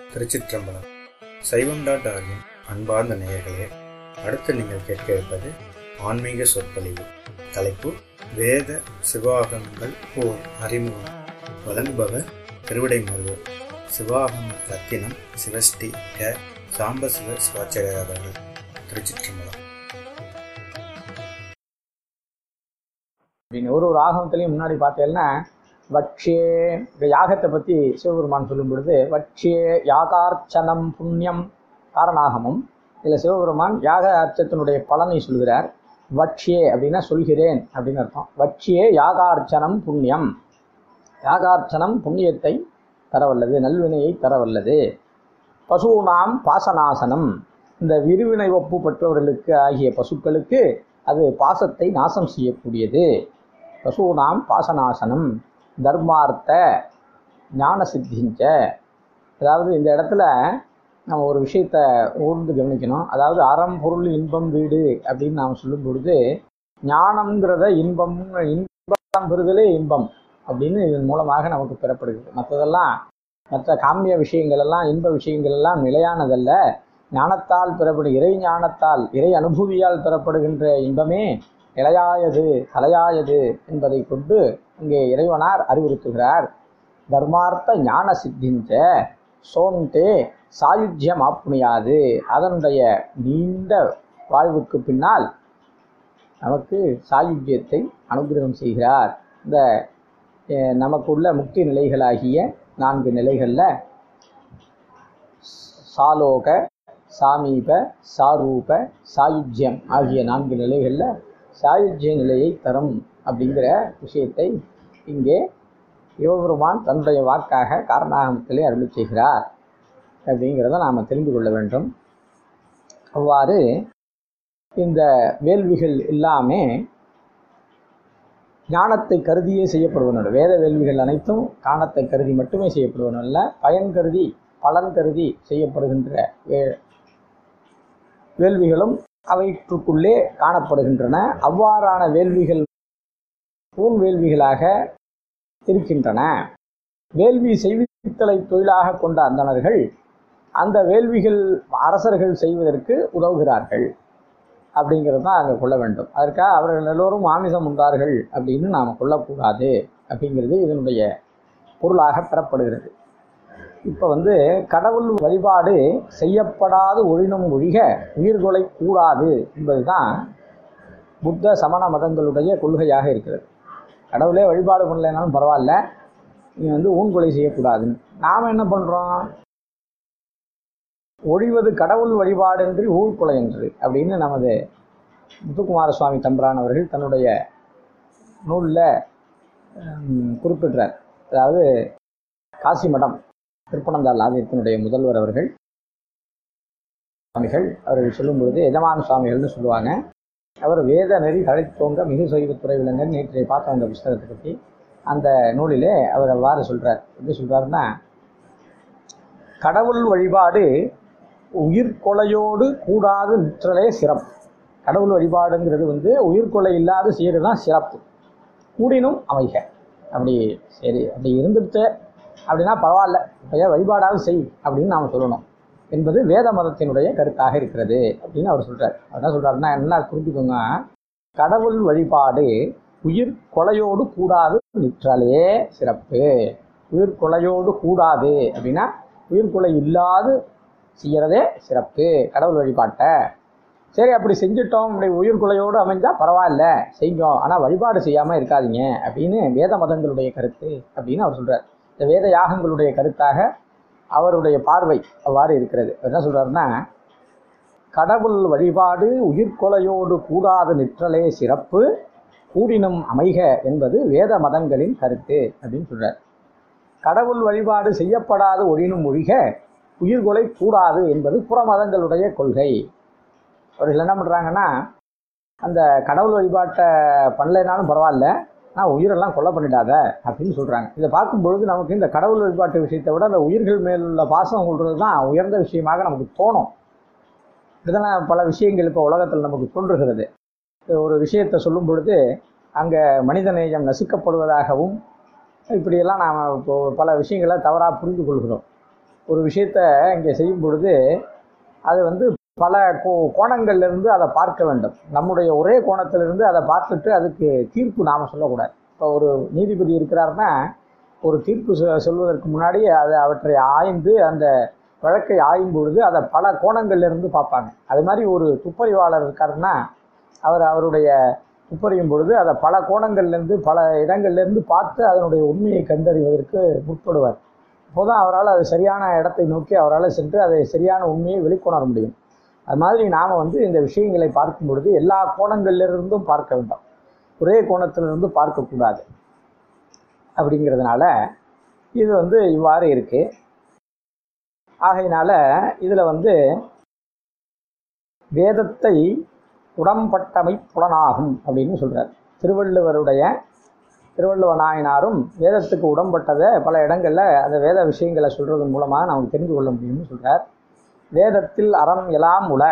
திருச்சிற்றம்பலம் சைவம் டாட் ஆர்கின் அன்பார்ந்த நேயர்களே அடுத்து நீங்கள் கேட்க இருப்பது ஆன்மீக சொற்பொழிவு தலைப்பு வேத சிவாகமங்கள் ஓர் அறிமுகம் வழங்குபவர் திருவிடைமருவர் சிவாகம ரத்தினம் சிவஸ்ரீ க சாம்பசிவ சிவாச்சாரியர் அவர்கள் திருச்சிற்றம்பலம் அப்படின்னு ஒரு ஒரு ஆகமத்திலையும் முன்னாடி பார்த்தேன்னா வட்சியே இந்த யாகத்தை பற்றி சிவபெருமான் சொல்லும் பொழுது வட்சியே யாகார்ச்சனம் புண்ணியம் காரணாகமும் இதில் சிவபெருமான் யாக அர்ச்சத்தினுடைய பலனை சொல்கிறார் வட்சியே அப்படின்னா சொல்கிறேன் அப்படின்னு அர்த்தம் வட்சியே யாகார்ச்சனம் புண்ணியம் யாகார்ச்சனம் புண்ணியத்தை தரவல்லது நல்வினையை தரவல்லது பசுனாம் பாசநாசனம் இந்த விரிவினை ஒப்பு பெற்றவர்களுக்கு ஆகிய பசுக்களுக்கு அது பாசத்தை நாசம் செய்யக்கூடியது பசூனாம் பாசநாசனம் தர்மார்த்த ஞான சித்திஞ்ச அதாவது இந்த இடத்துல நம்ம ஒரு விஷயத்த ஊர்ந்து கவனிக்கணும் அதாவது அறம் பொருள் இன்பம் வீடு அப்படின்னு நாம் சொல்லும் பொழுது ஞானம்ங்கிறத இன்பம் இன்பம் பெறுதலே இன்பம் அப்படின்னு இதன் மூலமாக நமக்கு பெறப்படுகிறது மற்றதெல்லாம் மற்ற காமிய விஷயங்கள் எல்லாம் இன்ப விஷயங்கள் எல்லாம் நிலையானதல்ல ஞானத்தால் பெறப்படும் இறை ஞானத்தால் இறை அனுபவியால் பெறப்படுகின்ற இன்பமே நிலையாயது தலையாயது என்பதை கொண்டு இங்கே இறைவனார் அறிவுறுத்துகிறார் தர்மார்த்த ஞான சித்திஞ்ச சோந்தே சாயுஜ்யம் ஆப்புணியாது அதனுடைய நீண்ட வாழ்வுக்கு பின்னால் நமக்கு சாயுஜ்யத்தை அனுகிரகம் செய்கிறார் இந்த அஹ், நமக்குள்ள முக்தி நிலைகளாகிய நான்கு நிலைகளில் சாலோக சாமீப சாரூப சாயுஜ்யம் ஆகிய நான்கு நிலைகளில் சாயுஜ்ய நிலையை தரும் அப்படிங்கிற விஷயத்தை இங்கே யுவபெருமான் தன்னுடைய வாக்காக காரணாகமத்திலே அருளி செய்கிறார் அப்படிங்கிறத நாம் தெரிந்து கொள்ள வேண்டும் அவ்வாறு இந்த வேள்விகள் எல்லாமே ஞானத்தை கருதியே செய்யப்படுவன வேத வேள்விகள் அனைத்தும் ஞானத்தை கருதி மட்டுமே செய்யப்படுவன அல்ல பயன் கருதி பலன் கருதி செய்யப்படுகின்ற வே வேள்விகளும் அவற்றுக்குள்ளே காணப்படுகின்றன அவ்வாறான வேள்விகள் பூன் வேள்விகளாக இருக்கின்றன வேள்வி செய்வித்தலை தொழிலாக கொண்ட அந்தணர்கள் அந்த வேள்விகள் அரசர்கள் செய்வதற்கு உதவுகிறார்கள் அப்படிங்கிறது தான் அங்கே கொள்ள வேண்டும் அதற்காக அவர்கள் எல்லோரும் மாமிசம் உண்டார்கள் அப்படின்னு நாம் கொள்ளக்கூடாது அப்படிங்கிறது இதனுடைய பொருளாக பெறப்படுகிறது இப்போ வந்து கடவுள் வழிபாடு செய்யப்படாது ஒழினும் ஒழிக உயிர்கொலை கூடாது என்பதுதான் புத்த சமண மதங்களுடைய கொள்கையாக இருக்கிறது கடவுளே வழிபாடு பண்ணலைனாலும் பரவாயில்ல நீ வந்து ஊன்கொலை செய்யக்கூடாதுன்னு நாம் என்ன பண்ணுறோம் ஒழிவது கடவுள் வழிபாடு என்று ஊழ்கொலை என்று அப்படின்னு நமது முத்துக்குமார சுவாமி தம்பிரான் அவர்கள் தன்னுடைய நூலில் குறிப்பிடுறார் அதாவது காசி மடம் திருப்பனந்தாள் ஆலயத்தினுடைய முதல்வர் அவர்கள் சுவாமிகள் அவர்கள் சொல்லும் பொழுது எஜமான் சுவாமிகள்னு சொல்லுவாங்க அவர் வேத நெறி தழைத்தோங்க மிகு சைவத்துறை விலங்கர் நேற்றைய பார்த்தோம் அந்த புஸ்தகத்தை பற்றி அந்த நூலிலே அவர் அவ்வாறு சொல்கிறார் எப்படி சொல்கிறாருன்னா கடவுள் வழிபாடு உயிர்கொலையோடு கூடாது நிற்றலே சிறப்பு கடவுள் வழிபாடுங்கிறது வந்து உயிர்கொலை இல்லாது செய்கிறது தான் சிறப்பு கூடினும் அமைக அப்படி சரி அப்படி இருந்துட்டு அப்படின்னா பரவாயில்ல இப்போயே வழிபாடாவது செய் அப்படின்னு நாம் சொல்லணும் என்பது வேத மதத்தினுடைய கருத்தாக இருக்கிறது அப்படின்னு அவர் சொல்கிறார் அவர் என்ன சொல்கிறாருன்னா என்ன புரிஞ்சுக்கோங்க கடவுள் வழிபாடு உயிர் கொலையோடு கூடாது நிற்றாலே சிறப்பு உயிர் கொலையோடு கூடாது அப்படின்னா உயிர் கொலை இல்லாது செய்யறதே சிறப்பு கடவுள் வழிபாட்டை சரி அப்படி செஞ்சுட்டோம் இப்படி உயிர் கொலையோடு அமைஞ்சால் பரவாயில்ல செய்யுங்க ஆனால் வழிபாடு செய்யாமல் இருக்காதீங்க அப்படின்னு வேத மதங்களுடைய கருத்து அப்படின்னு அவர் சொல்கிறார் இந்த வேத யாகங்களுடைய கருத்தாக அவருடைய பார்வை அவ்வாறு இருக்கிறது அவர் என்ன சொல்கிறாருன்னா கடவுள் வழிபாடு உயிர்கொலையோடு கூடாது நிற்றலே சிறப்பு கூடினும் அமைக என்பது வேத மதங்களின் கருத்து அப்படின்னு சொல்கிறார் கடவுள் வழிபாடு செய்யப்படாது ஒழினும் ஒழிக உயிர்கொலை கூடாது என்பது புற மதங்களுடைய கொள்கை அவர்கள் என்ன பண்ணுறாங்கன்னா அந்த கடவுள் வழிபாட்டை பண்ணலைனாலும் பரவாயில்ல நான் உயிரெல்லாம் கொலை பண்ணிடாத அப்படின்னு சொல்கிறாங்க இதை பார்க்கும் பொழுது நமக்கு இந்த கடவுள் வழிபாட்டு விஷயத்தை விட அந்த உயிர்கள் மேல் உள்ள பாசம் கொள்வது தான் உயர்ந்த விஷயமாக நமக்கு தோணும் இப்படிதான் பல விஷயங்கள் இப்போ உலகத்தில் நமக்கு தோன்றுகிறது ஒரு விஷயத்தை சொல்லும் பொழுது அங்கே மனித நேயம் நசுக்கப்படுவதாகவும் இப்படியெல்லாம் நாம் இப்போ பல விஷயங்களை தவறாக புரிந்து கொள்கிறோம் ஒரு விஷயத்த இங்கே செய்யும் பொழுது அது வந்து பல கோ கோணங்கள்ல இருந்து அதை பார்க்க வேண்டும் நம்முடைய ஒரே கோணத்திலிருந்து அதை பார்த்துட்டு அதுக்கு தீர்ப்பு நாம் சொல்லக்கூடாது இப்போ ஒரு நீதிபதி இருக்கிறாருன்னா ஒரு தீர்ப்பு சொ- சொல்வதற்கு முன்னாடி அதை அவற்றை ஆய்ந்து அந்த வழக்கை ஆயும் பொழுது அதை பல கோணங்கள்ல இருந்து பார்ப்பாங்க அது மாதிரி ஒரு துப்பறிவாளர் இருக்காருன்னா அவர் அவருடைய துப்பறியும் பொழுது அதை பல கோணங்கள்லேருந்து பல இடங்கள்லேருந்து பார்த்து அதனுடைய உண்மையை கண்டறிவதற்கு முற்படுவார் அப்போதான் அவரால் அது சரியான இடத்தை நோக்கி அவரால் சென்று அதை சரியான உண்மையை வெளிக்கொணர முடியும் அது மாதிரி நாம் வந்து இந்த விஷயங்களை பார்க்கும் பொழுது எல்லா கோணங்களிலிருந்தும் பார்க்க வேண்டும் ஒரே கோணத்திலிருந்து பார்க்கக்கூடாது அப்படிங்கிறதுனால இது வந்து இவ்வாறு இருக்கு ஆகையினால இதில் வந்து வேதத்தை உடம்பட்டமை புலனாகும் அப்படின்னு சொல்றார் திருவள்ளுவருடைய திருவள்ளுவ நாயனாரும் வேதத்துக்கு உடம்பட்டதை பல இடங்களில் அந்த வேத விஷயங்களை சொல்றதன் மூலமாக நமக்கு தெரிந்து கொள்ள முடியும்னு சொல்றார் வேதத்தில் அறம் எலாம் உள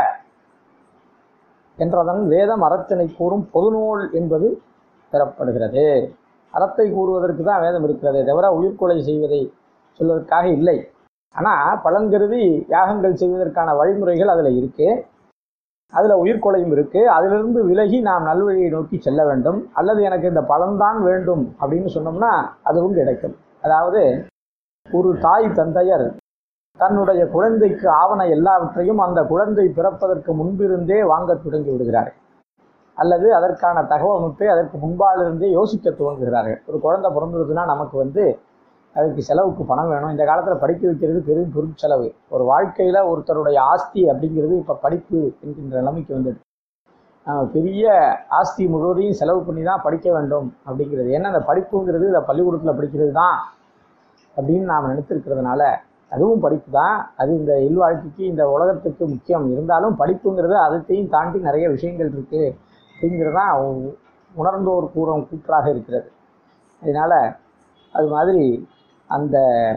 என்றதன் வேதம் அறத்தினை கூறும் பொதுநூல் என்பது பெறப்படுகிறது அறத்தை கூறுவதற்கு தான் வேதம் இருக்கிறதே தவிர உயிர்கொலை செய்வதை சொல்வதற்காக இல்லை ஆனால் பலன் கருதி யாகங்கள் செய்வதற்கான வழிமுறைகள் அதில் இருக்கு அதில் உயிர்கொலையும் இருக்கு அதிலிருந்து விலகி நாம் நல்வழியை நோக்கி செல்ல வேண்டும் அல்லது எனக்கு இந்த பலன்தான் வேண்டும் அப்படின்னு சொன்னோம்னா அதுவும் கிடைக்கும் அதாவது ஒரு தாய் தந்தையர் தன்னுடைய குழந்தைக்கு ஆவண எல்லாவற்றையும் அந்த குழந்தை பிறப்பதற்கு முன்பிருந்தே வாங்கத் தொடங்கி விடுகிறார்கள் அல்லது அதற்கான தகவமைப்பை அதற்கு முன்பாலிருந்தே யோசிக்க துவங்குகிறார்கள் ஒரு குழந்தை பிறந்துருதுன்னா நமக்கு வந்து அதுக்கு செலவுக்கு பணம் வேணும் இந்த காலத்தில் படிக்க வைக்கிறது பெரும் பொருட்செலவு ஒரு வாழ்க்கையில் ஒருத்தருடைய ஆஸ்தி அப்படிங்கிறது இப்போ படிப்பு என்கின்ற நிலைமைக்கு வந்துட்டு நம்ம பெரிய ஆஸ்தி முழுவதையும் செலவு பண்ணி தான் படிக்க வேண்டும் அப்படிங்கிறது ஏன்னா அந்த படிப்புங்கிறது இந்த பள்ளிக்கூடத்தில் படிக்கிறது தான் அப்படின்னு நாம் நினைத்திருக்கிறதுனால அதுவும் படிப்பு தான் அது இந்த இல்வாழ்க்கைக்கு இந்த உலகத்துக்கு முக்கியம் இருந்தாலும் படிப்புங்கிறது அதைத்தையும் தாண்டி நிறைய விஷயங்கள் இருக்குது அப்படிங்கிறது தான் உ- உணர்ந்தோர் கூறும் கூற்றாக இருக்கிறது அதனால் அது மாதிரி அந்த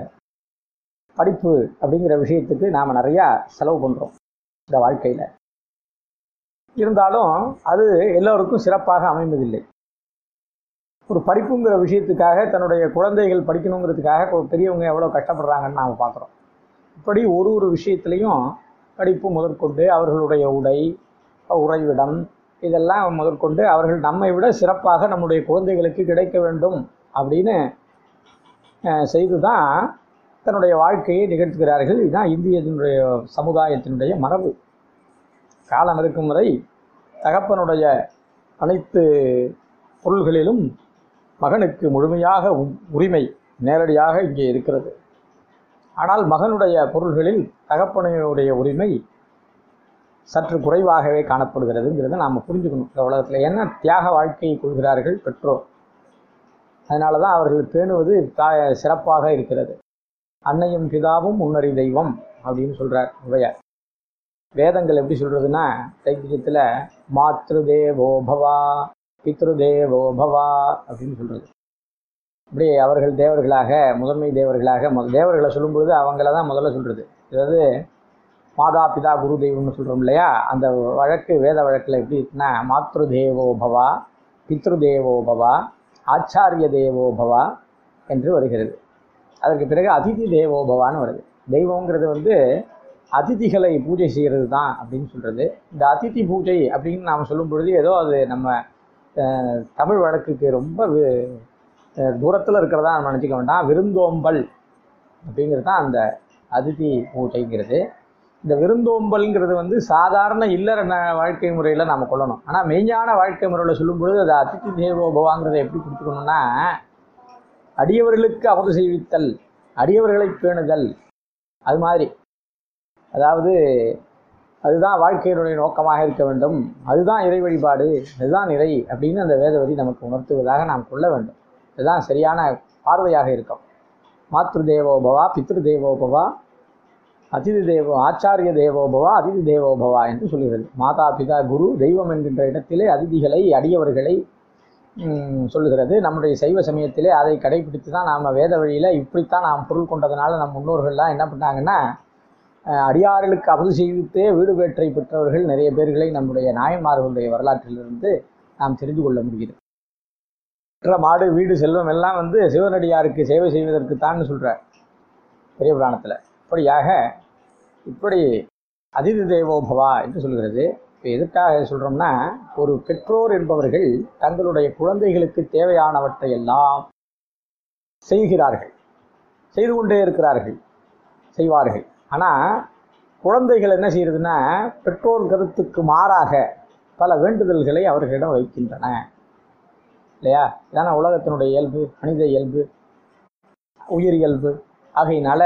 படிப்பு அப்படிங்கிற விஷயத்துக்கு நாம் நிறையா செலவு பண்ணுறோம் இந்த வாழ்க்கையில் இருந்தாலும் அது எல்லோருக்கும் சிறப்பாக அமைவதில்லை ஒரு படிப்புங்கிற விஷயத்துக்காக தன்னுடைய குழந்தைகள் படிக்கணுங்கிறதுக்காக கொ- பெரியவங்க எவ்வளோ கஷ்டப்படுறாங்கன்னு நாம் பார்க்குறோம் இப்படி ஒரு ஒரு விஷயத்துலையும் படிப்பு முதற்கொண்டு அவர்களுடைய உடை உறைவிடம் இதெல்லாம் முதற்கொண்டு அவர்கள் நம்மை விட சிறப்பாக நம்முடைய குழந்தைகளுக்கு கிடைக்க வேண்டும் அப்படின்னு அஹ், செய்து தான் தன்னுடைய வாழ்க்கையை நிகழ்த்துகிறார்கள் இதுதான் இந்தியத்தினுடைய சமுதாயத்தினுடைய மரபு காலம் இருக்கும் வரை தகப்பனுடைய அனைத்து பொருள்களிலும் மகனுக்கு முழுமையாக உ- உரிமை நேரடியாக இங்கே இருக்கிறது ஆனால் மகனுடைய பொருள்களில் தகப்பனுடைய உரிமை சற்று குறைவாகவே காணப்படுகிறதுங்கிறத நாம் புரிஞ்சுக்கணும் இந்த உலகத்தில் என்ன தியாக வாழ்க்கையை கொள்கிறார்கள் பெற்றோர் அதனால தான் அவர்கள் பேணுவது தா- சிறப்பாக இருக்கிறது அன்னையும் பிதாவும் முன்னறி தெய்வம் அப்படின்னு சொல்றார் உவையார் வேதங்கள் எப்படி சொல்றதுன்னா தைத்தியத்தில் மாத்ரு தேவோ பவா பித்ரு தேவோ பவா அப்படின்னு சொல்றது இப்படி அவர்கள் தேவர்களாக முதன்மை தேவர்களாக முத தேவர்களை சொல்லும் பொழுது அவங்கள தான் முதல்ல சொல்றது அதாவது மாதா பிதா குரு தெய்வம்னு சொல்றோம் இல்லையா அந்த வழக்கு வேத வழக்கில் எப்படி இருக்குன்னா மாத்ரு தேவோ பவா பித்ரு தேவோ பவா ஆச்சாரிய தேவோ பவா என்று வருகிறது அதற்கு பிறகு அதிதி தேவோ பவான்னு வருது தெய்வங்கிறது வந்து அதிதிகளை பூஜை செய்கிறது தான் அப்படின்னு சொல்கிறது இந்த அதிதி பூஜை அப்படின்னு நாம் சொல்லும் பொழுது ஏதோ அது நம்ம அஹ், தமிழ் வழக்குக்கு ரொம்ப தூரத்தில் இருக்கிறதா நம்ம நினச்சிக்க வேண்டாம் விருந்தோம்பல் அப்படிங்கிறது தான் அந்த அதிதி பூஜைங்கிறது இந்த விருந்தோம்பல்ங்கிறது வந்து சாதாரண இல்லற ந- வாழ்க்கை முறையில் நாம் கொள்ளணும் ஆனால் மெய்ஞான வாழ்க்கை முறையில் சொல்லும் பொழுது அது அதிதி தேவோபவாங்கிறத எப்படி புரிஞ்சுக்கணும்னா அடியவர்களுக்கு அமுது செய்வித்தல் அடியவர்களை பேணுதல் அது மாதிரி அதாவது அதுதான் வாழ்க்கையினுடைய நோக்கமாக இருக்க வேண்டும் அதுதான் இறை வழிபாடு அதுதான் இறை அப்படின்னு அந்த வேதவதி நமக்கு உணர்த்துவதாக நாம் கொள்ள வேண்டும் இதுதான் சரியான பார்வையாக இருக்கும் மாத்ரு தேவோபவா பித்ரு தேவோபவா அதிதி தேவோ ஆச்சாரிய தேவோபவா அதிதி தேவோபவா என்று சொல்கிறது மாதா பிதா குரு தெய்வம் என்கின்ற இடத்திலே அதிதிகளை அடியவர்களை ம், சொல்லுகிறது நம்முடைய சைவ சமயத்திலே அதை கடைபிடித்து தான் நாம் வேத வழியில் இப்படித்தான் நாம் பொருள் கொண்டதுனால நம் முன்னோர்கள்லாம் என்ன பண்ணாங்கன்னா அஹ், அடியார்களுக்கு அபது செய்வித்தே வீடு வேற்றை பெற்றவர்கள் நிறைய பேர்களை நம்முடைய நாயன்மார்களுடைய வரலாற்றிலிருந்து நாம் தெரிந்து கொள்ள முடிகிறது பெற்ற மாடு வீடு செல்வம் எல்லாம் வந்து சிவனடியாருக்கு சேவை செய்வதற்கு தான் சொல்கிறார் பெரிய புராணத்தில் அப்படியாக இப்படி அதிதி தேவோ பவா என்று சொல்கிறது இப்போ எதற்காக சொல்கிறோம்னா ஒரு பெற்றோர் என்பவர்கள் தங்களுடைய குழந்தைகளுக்கு தேவையானவற்றை எல்லாம் செய்கிறார்கள் செய்து கொண்டே இருக்கிறார்கள் செய்வார்கள் ஆனால் குழந்தைகள் என்ன செய்யறதுன்னா பெற்றோர் கருத்துக்கு மாறாக பல வேண்டுதல்களை அவர்களிடம் வைக்கின்றன இல்லையா இதான உலகத்தினுடைய இயல்பு மனித இயல்பு உயிர் இயல்பு ஆகையினால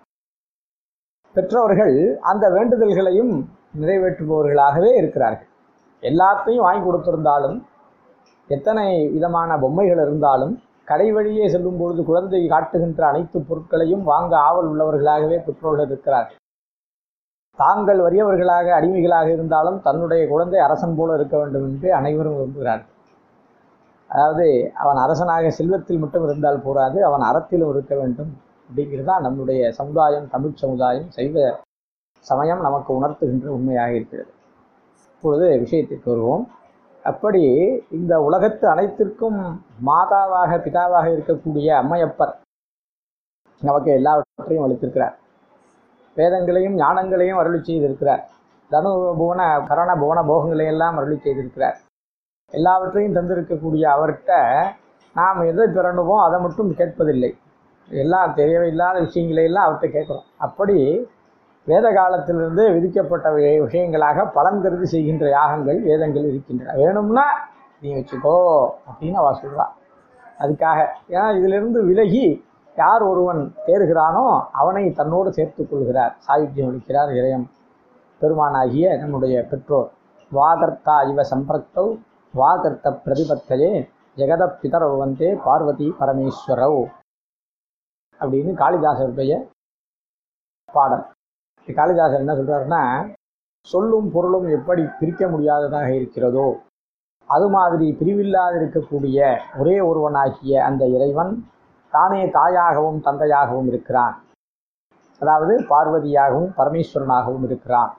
பெற்றோர்கள் அந்த வேண்டுதல்களையும் நிறைவேற்றுபவர்களாகவே இருக்கிறார்கள் எல்லாத்தையும் வாங்கி கொடுத்திருந்தாலும் எத்தனை விதமான பொம்மைகள் இருந்தாலும் கடை வழியே செல்லும் பொழுது குழந்தை காட்டுகின்ற அனைத்து பொருட்களையும் வாங்க ஆவல் உள்ளவர்களாகவே பெற்றோர்கள் இருக்கிறார்கள் தாங்கள் வறியவர்களாக அடிமைகளாக இருந்தாலும் தன்னுடைய குழந்தை அரசன் போல இருக்க வேண்டும் என்று அனைவரும் விரும்புகிறார்கள் அதாவது அவன் அரசனாக செல்வத்தில் மட்டும் இருந்தால் போராது அவன் அறத்திலும் இருக்க வேண்டும் அப்படிங்கிறது தான் நம்முடைய சமுதாயம் தமிழ் சமுதாயம் சைவ சமயம் நமக்கு உணர்த்துகின்ற உண்மையாக இருக்கிறது இப்பொழுது விஷயத்திற்கு வருவோம் அப்படி இந்த உலகத்து அனைத்திற்கும் மாதாவாக பிதாவாக இருக்கக்கூடிய அம்மையப்பர் நமக்கு எல்லாவற்றையும் அளித்திருக்கிறார் வேதங்களையும் ஞானங்களையும் அருளி செய்திருக்கிறார் தனு புவன கரண புவன போகங்களையும் எல்லாம் அருளி செய்திருக்கிறார் எல்லாவற்றையும் தந்திருக்கக்கூடிய அவர்கிட்ட நாம் எதை பெறணுமோ அதை மட்டும் கேட்பதில்லை எல்லாம் தேவையில்லாத விஷயங்களையெல்லாம் அவர்கிட்ட கேட்குறோம் அப்படி வேத காலத்திலிருந்து விதிக்கப்பட்ட வி- விஷயங்களாக பலன் கருதி செய்கின்ற யாகங்கள் வேதங்கள் இருக்கின்றன வேணும்னா நீ வச்சுக்கோ அப்படின்னு அவ சொல்றா அதுக்காக ஏன்னா இதிலிருந்து விலகி யார் ஒருவன் தேறுகிறானோ அவனை தன்னோடு சேர்த்துக் கொள்கிறார் சாயுஜ்யம் அளிக்கிறார் இறையம் பெருமானாகிய நம்முடைய பெற்றோர் வாகர்த்தா இவ சம்பிரக்தௌ வாகர்த்த பிரதிபத்தையே ஜெகத பிதரவு வந்தே பார்வதி பரமேஸ்வரவ் அப்படின்னு காளிதாசருடைய பாடல் இந்த காளிதாசர் என்ன சொல்றாருன்னா சொல்லும் பொருளும் எப்படி பிரிக்க முடியாததாக இருக்கிறதோ அது மாதிரி பிரிவில்லாது இருக்கக்கூடிய ஒரே ஒருவனாகிய அந்த இறைவன் தானே தாயாகவும் தந்தையாகவும் இருக்கிறான் அதாவது பார்வதியாகவும் பரமேஸ்வரனாகவும் இருக்கிறான்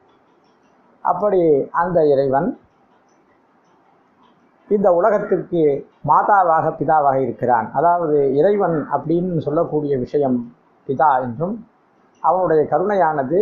அப்படி அந்த இறைவன் இந்த உலகத்திற்கு மாதாவாக பிதாவாக இருக்கிறான் அதாவது இறைவன் அப்படின்னு சொல்லக்கூடிய விஷயம் பிதா என்றும் அவனுடைய கருணையானது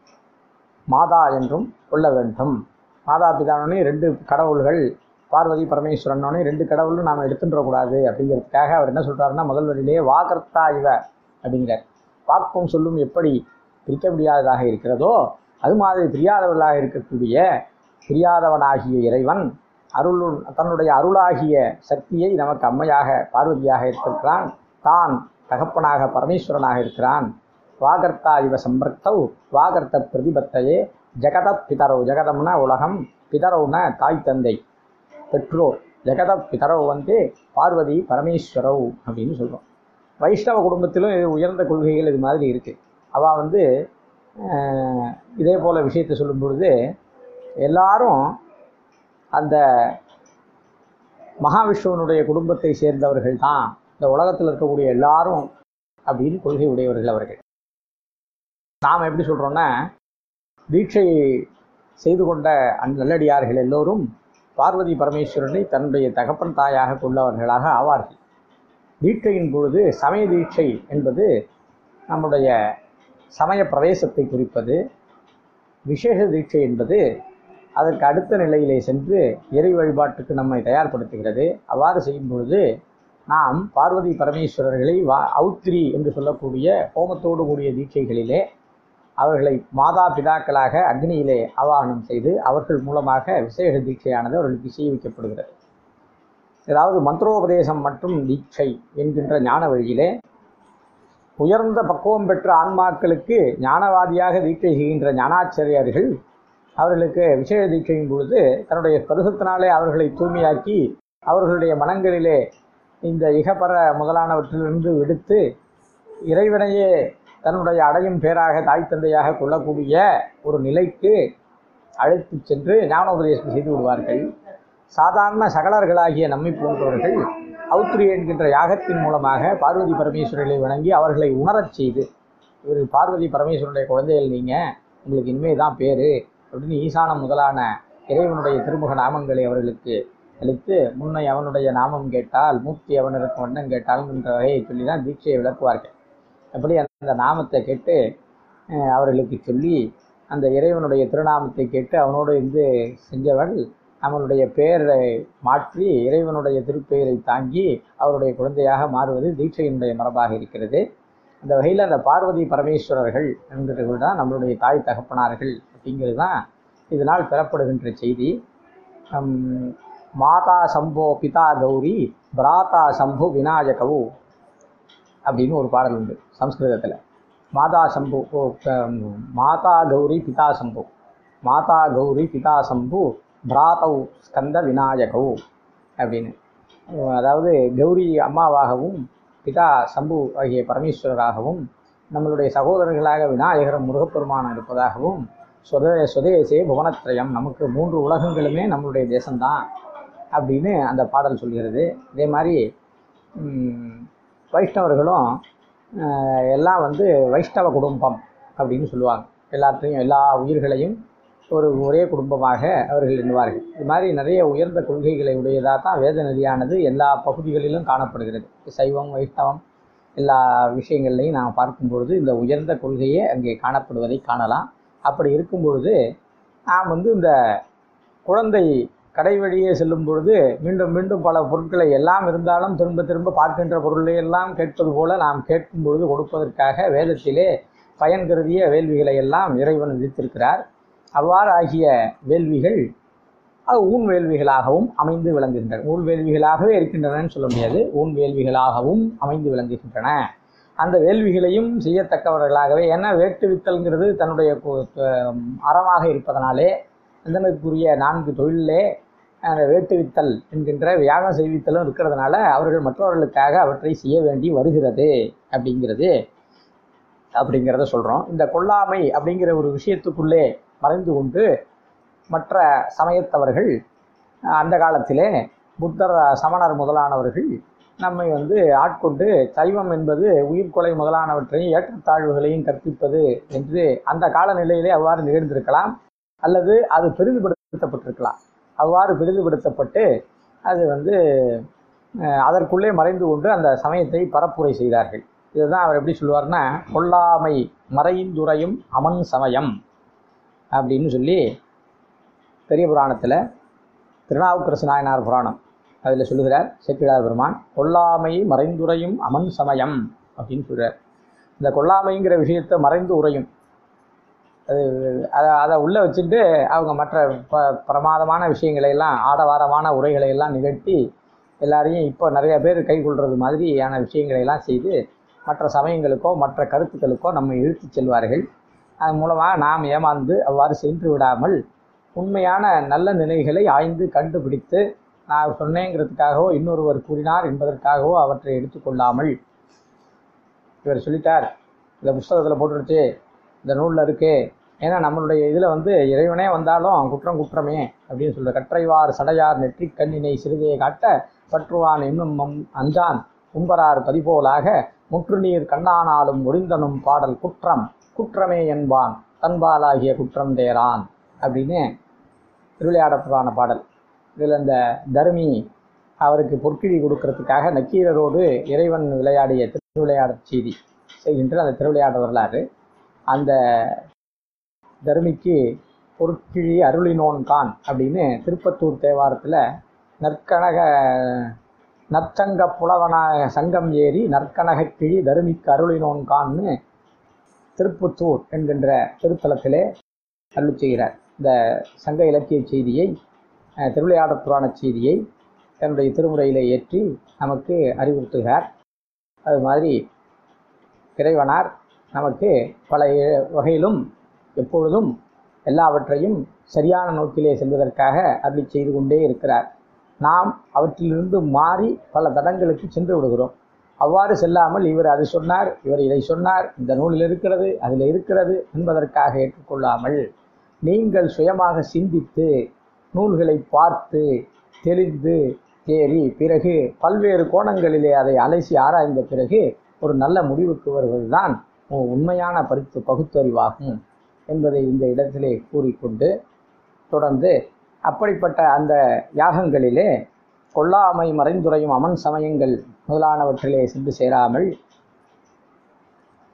மாதா என்றும் கொள்ள வேண்டும் மாதா பிதானே ரெண்டு கடவுள்கள் பார்வதி பரமேஸ்வரனோனே ரெண்டு கடவுளும் நாம் எடுத்துன்றக்கூடாது அப்படிங்கிறதுக்காக அவர் என்ன சொல்றாருன்னா முதல் வரியிலே வாகர்த்தா இவ அப்படிங்கிறார் வாக்கும் சொல்லும் எப்படி பிரிக்க முடியாததாக இருக்கிறதோ அது மாதிரி பிரியாதவர்களாக இருக்கக்கூடிய பிரியாதவனாகிய இறைவன் அருள் தன்னுடைய அருளாகிய சக்தியை நமக்கு அம்மையாக பார்வதியாக இருக்கிறான் தான் தகப்பனாக பரமேஸ்வரனாக இருக்கிறான் வாகர்த்தா இவ சம்பிரக்தௌ வாகர்த்த பிரதிபத்தையே ஜெகத பிதரவு ஜெகதம்னா உலகம் பிதரவுனா தாய் தந்தை பெற்றோர் ஜெகத பிதரவு வந்து பார்வதி பரமேஸ்வரவ் அப்படின்னு சொல்கிறோம் வைஷ்ணவ குடும்பத்திலும் இது உயர்ந்த கொள்கைகள் இது மாதிரி இருக்குது அவள் வந்து அஹ், இதே போல் விஷயத்தை சொல்லும் பொழுது எல்லாரும் அந்த மகாவிஷ்ணுவனுடைய குடும்பத்தை சேர்ந்தவர்கள் தான் இந்த உலகத்தில் இருக்கக்கூடிய எல்லாரும் அப்படின்னு கொள்கை உடையவர்கள் அவர்கள் நாம் எப்படி சொல்கிறோன்னா தீட்சை செய்து கொண்ட அந்த நல்லடியார்கள் எல்லோரும் பார்வதி பரமேஸ்வரனை தன்னுடைய தகப்பன் தாயாக கொள்ளவர்களாக ஆவார்கள் தீட்சையின் பொழுது சமய தீட்சை என்பது நம்முடைய சமய பிரவேசத்தை குறிப்பது விசேஷ தீட்சை என்பது அதற்கு அடுத்த நிலையிலே சென்று இறை வழிபாட்டுக்கு நம்மை தயார்படுத்துகிறது அவ்வாறு செய்யும் பொழுது நாம் பார்வதி பரமேஸ்வரர்களை வா அவுத்திரி என்று சொல்லக்கூடிய ஹோமத்தோடு கூடிய தீட்சைகளிலே அவர்களை மாதா பிதாக்களாக அக்னியிலே ஆவாகனம் செய்து அவர்கள் மூலமாக விசேஷ தீட்சையானது அவர்களுக்கு செய்விக்கப்படுகிறது அதாவது மந்திரோபதேசம் மற்றும் தீட்சை என்கின்ற ஞான வழியிலே உயர்ந்த பக்குவம் பெற்ற ஆன்மாக்களுக்கு ஞானவாதியாக தீட்சை செய்கின்ற ஞானாச்சாரியர்கள் அவர்களுக்கு விசேஷ தீட்சையின் பொழுது தன்னுடைய ஸ்பரிசத்தினாலே அவர்களை தூய்மையாக்கி அவர்களுடைய மனங்களிலே இந்த இகப்பர முதலானவற்றிலிருந்து விடுத்து இறைவனையே தன்னுடைய அடையும் பேராக தாய் தந்தையாக கொள்ளக்கூடிய ஒரு நிலைக்கு அழைத்து சென்று ஞானோபதேசம் செய்து விடுவார்கள் சாதாரண சகலர்களாகிய நம்மை போன்றவர்கள் அவுத்திரி என்கின்ற யாகத்தின் மூலமாக பார்வதி பரமேஸ்வரர்களை வணங்கி அவர்களை உணரச் செய்து இவர் பார்வதி பரமேஸ்வரனுடைய குழந்தைகள் நீங்கள் உங்களுக்கு இனிமே தான் பேர் அப்படின்னு ஈசானம் முதலான இறைவனுடைய திருமுக நாமங்களை அவர்களுக்கு அளித்து முன்னை அவனுடைய நாமம் கேட்டால் மூர்த்தி அவனருக்கு வண்ணம் கேட்டால் என்ற வகையை சொல்லி தான் தீட்சையை விளக்குவார்கள் அப்படி அந்த நாமத்தை கேட்டு அஹ், அவர்களுக்கு சொல்லி அந்த இறைவனுடைய திருநாமத்தை கேட்டு அவனோடு இருந்து செஞ்சவள் அவனுடைய பெயரை மாற்றி இறைவனுடைய திருப்பெயரை தாங்கி அவருடைய குழந்தையாக மாறுவது தீட்சையினுடைய மரபாக இருக்கிறது அந்த வகையில் அந்த பார்வதி பரமேஸ்வரர்கள் என்கிறவர்கள் தான் நம்மளுடைய தாய் தகப்பனார்கள் அப்படிங்கிறது தான் இதனால் பெறப்படுகின்ற செய்தி ஹம், மாதா சம்போ பிதா கௌரி பிராதா சம்பு விநாயகவு அப்படின்னு ஒரு பாடல் உண்டு சம்ஸ்கிருதத்தில் மாதா சம்பு ஓ, ஹம், மாதா கௌரி பிதா சம்பு மாதா கௌரி பிதா சம்பு பிராதௌ ஸ்கந்த விநாயகவு அப்படின்னு அதாவது கௌரி அம்மாவாகவும் பிதா சம்பு ஆகிய பரமேஸ்வரராகவும் நம்மளுடைய சகோதரர்களாக விநாயகரும் முருகப்பெருமானம் இருப்பதாகவும் சுத சுதேசே புவனத்ரயம் நமக்கு மூன்று உலகங்களுமே நம்மளுடைய தேசம்தான் அப்படின்னு அந்த பாடல் சொல்கிறது இதே மாதிரி ம், வைஷ்ணவர்களும் அஹ், எல்லாம் வந்து வைஷ்ணவ குடும்பம் அப்படின்னு சொல்லுவாங்க எல்லாத்தையும் எல்லா உயிர்களையும் ஒரு ஒரே குடும்பமாக அவர்கள் எண்ணுவார்கள் இது மாதிரி நிறைய உயர்ந்த கொள்கைகளை உடையதாக தான் வேத நெறியானது எல்லா பகுதிகளிலும் காணப்படுகிறது சைவம் வைஷ்ணவம் எல்லா விஷயங்கள்லையும் நாம் பார்க்கும் பொழுது இந்த உயர்ந்த கொள்கையே அங்கே காணப்படுவதை காணலாம் அப்படி இருக்கும் பொழுது நாம் வந்து இந்த குழந்தை கடை வழியே செல்லும் பொழுது மீண்டும் மீண்டும் பல பொருட்களை எல்லாம் இருந்தாலும் திரும்ப திரும்ப பார்க்கின்ற பொருளை எல்லாம் கேட்பது போல நாம் கேட்கும் பொழுது கொடுப்பதற்காக வேதத்திலே பயன் கருதிய வேள்விகளை எல்லாம் இறைவன் விதித்திருக்கிறார் அவ்வாறு ஆகிய வேள்விகள் அது ஊன் வேள்விகளாகவும் அமைந்து விளங்குகின்றன ஊன் வேள்விகளாகவே இருக்கின்றனன்னு சொல்ல முடியாது ஊன் வேள்விகளாகவும் அமைந்து விளங்குகின்றன அந்த வேள்விகளையும் செய்யத்தக்கவர்களாகவே ஏன்னா வேட்டு வித்தல்ங்கிறது தன்னுடைய கு- த- அறமாக இருப்பதனாலே அந்தனருக்குரிய நான்கு தொழிலே அந்த வேட்டு வித்தல் என்கின்ற யாகம் செய்வித்தலும் இருக்கிறதுனால அவர்கள் மற்றவர்களுக்காக அவற்றை செய்ய வேண்டி வருகிறது அப்படிங்கிறது அப்படிங்கிறத சொல்கிறோம் இந்த கொல்லாமை அப்படிங்கிற ஒரு விஷயத்துக்குள்ளே மறைந்து கொண்டு மற்ற சமயத்தவர்கள் அஹ், அந்த காலத்திலே புத்தர் சமணர் முதலானவர்கள் நம்மை வந்து ஆட்கொண்டு சைவம் என்பது உயிர்கொலை முதலானவற்றையும் ஏற்றத்தாழ்வுகளையும் கற்பிப்பது என்று அந்த காலநிலையிலே அவ்வாறு நிகழ்ந்திருக்கலாம் அல்லது அது பெரிதுபடுத்தப்பட்டிருக்கலாம் அவ்வாறு பெரிதுபடுத்தப்பட்டு அது வந்து அஹ், அதற்குள்ளே மறைந்து கொண்டு அந்த சமயத்தை பரப்புரை செய்தார்கள் இதுதான் அவர் எப்படி சொல்லுவார்னா கொல்லாமை மறைந்துரையும் அமன் சமயம் அப்படின்னு சொல்லி பெரிய புராணத்தில் திருநாவுக்கரசு நாயனார் புராணம் அதில் சொல்லுகிறார் சேக்கிழார் பெருமான் கொல்லாமை மறைந்துரையும் அமன் சமயம் அப்படின்னு சொல்கிறார் இந்த கொல்லாமைங்கிற விஷயத்தை மறைந்து உரையும் அது அதை அதை உள்ளே வச்சுட்டு அவங்க மற்ற ப பிரமாதமான விஷயங்களை எல்லாம் ஆடவாரமான உரைகளை எல்லாம் நிகழ்த்தி எல்லாரையும் இப்போ நிறைய பேர் கை கொள்வது மாதிரியான விஷயங்களை எல்லாம் செய்து மற்ற சமயங்களுக்கோ மற்ற கருத்துக்களுக்கோ நம்ம இழுத்துச் செல்வார்கள் அதன் மூலமாக நாம் ஏமாந்து அவ்வாறு சென்று விடாமல் உண்மையான நல்ல நிலைகளை ஆய்ந்து கண்டுபிடித்து நான் சொன்னேங்கிறதுக்காகவோ இன்னொருவர் கூறினார் என்பதற்காகவோ அவற்றை எடுத்துக்கொள்ளாமல் இவர் சொல்லிட்டார் இந்த புஸ்தகத்தில் போட்டுருச்சு இந்த நூலில் இருக்கு ஏன்னா நம்மளுடைய இதில் வந்து இறைவனே வந்தாலும் குற்றம் குற்றமே அப்படின்னு சொல்ற கற்றைவார் சடையார் நெற்றிக் கண்ணினை சிறுதையை காட்ட பற்றுவான் என்னும் மம் அஞ்சான் கும்பரார் பதிபோலாக முற்றுநீர் கண்ணானாலும் ஒளிந்தனும் பாடல் குற்றம் குற்றமே என்பான் தன்பாலாகிய குற்றம் தேரான் அப்படின்னு திருவிளையாடப்புறான பாடல் இதில் இந்த தருமி அவருக்கு பொற்கிழி கொடுக்கறதுக்காக நக்கீரரோடு இறைவன் விளையாடிய திருவிளையாடற் செய்தி செய்கின்ற அந்த திருவிளையாட வரலாறு அந்த தருமிக்கு பொற்கிழி அருளினோன் கான் அப்படின்னு திருப்பத்தூர் தேவாரத்தில் நற்கனக நற்சங்க புலவனாக சங்கம் ஏறி நற்கனக கிழி தருமிக்கு அருளினோன் கான்னு திருப்புத்தூர் என்கின்ற திருத்தலத்திலே அருளி செய்கிறார் இந்த சங்க இலக்கிய செய்தியை அஹ், திருவிளையாடற் புராண செய்தியை தன்னுடைய திருமுறையிலே ஏற்றி நமக்கு அறிவுறுத்துகிறார் அது மாதிரி இறைவனார் நமக்கு பல இ- வகையிலும் எப்பொழுதும் எல்லாவற்றையும் சரியான நோக்கிலே செல்வதற்காக அருளி செய்து கொண்டே இருக்கிறார் நாம் அவற்றிலிருந்து மாறி பல தடங்களுக்கு சென்று விடுகிறோம் அவ்வாறு செல்லாமல் இவர் அது சொன்னார் இவர் இதை சொன்னார் இந்த நூலில் இருக்கிறது அதில் இருக்கிறது என்பதற்காக ஏற்றுக்கொள்ளாமல் நீங்கள் சுயமாக சிந்தித்து நூல்களை பார்த்து தெளிந்து தேறி பிறகு பல்வேறு கோணங்களிலே அதை அலசி ஆராய்ந்த பிறகு ஒரு நல்ல முடிவுக்கு வருவதுதான் உ- உண்மையான பரித்து பகுத்தறிவாகும் என்பதை இந்த இடத்திலே கூறிக்கொண்டு தொடர்ந்து அப்படிப்பட்ட அந்த யாகங்களிலே கொல்லாமை மறைந்துரையும் அமன் சமயங்கள் முதலானவற்றிலே சென்று சேராமல்